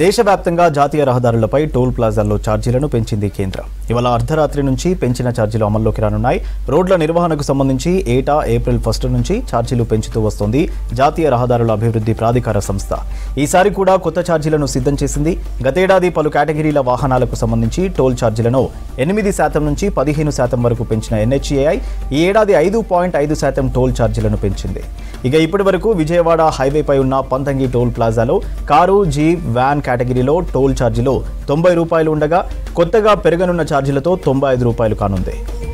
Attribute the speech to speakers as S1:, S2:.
S1: దేశవ్యాప్తంగా జాతీయ రహదారులపై టోల్ ప్లాజాల్లో ఛార్జీలను పెంచింది కేంద్రం ఇవాళ అర్ధరాత్రి నుంచి పెంచిన ఛార్జీలు అమల్లోకి రానున్నాయి రోడ్ల నిర్వహణకు సంబంధించి ఏటా ఏప్రిల్ ఫస్ట్ నుంచి ఛార్జీలు పెంచుతూ వస్తోంది జాతీయ రహదారుల అభివృద్ధి ప్రాధికార సంస్థ ఈసారి కూడా కొత్త ఛార్జీలను సిద్ధం చేసింది గతేడాది పలు కేటగిరీల వాహనాలకు సంబంధించి టోల్ ఛార్జీలను ఎనిమిది శాతం నుంచి పదిహేను శాతం వరకు పెంచిన ఎన్హెచ్ఏఐ ఈ ఏడాది ఐదు పాయింట్ ఐదు శాతం టోల్ ఛార్జీలను పెంచింది ఇక ఇప్పటి వరకు విజయవాడ హైవేపై ఉన్న పంతంగి టోల్ ప్లాజాలో కారు జీప్ వ్యాన్ కేటగిరీలో టోల్ ఛార్జీలు తొంభై రూపాయలు ఉండగా కొత్తగా పెరగనున్న ఛార్జీలతో తొంభై ఐదు రూపాయలు కానుంది